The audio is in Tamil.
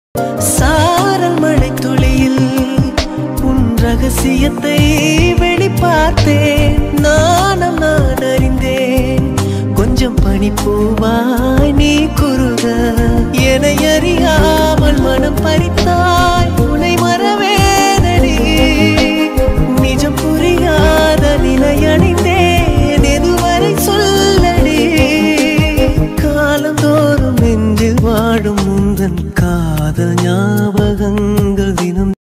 சாரல் மழை துளியில் உன் ரகசியத்தை வெளிப்பார்த்தேன் நானும் நான் அறிந்தேன் கொஞ்சம் பனிப்பூவா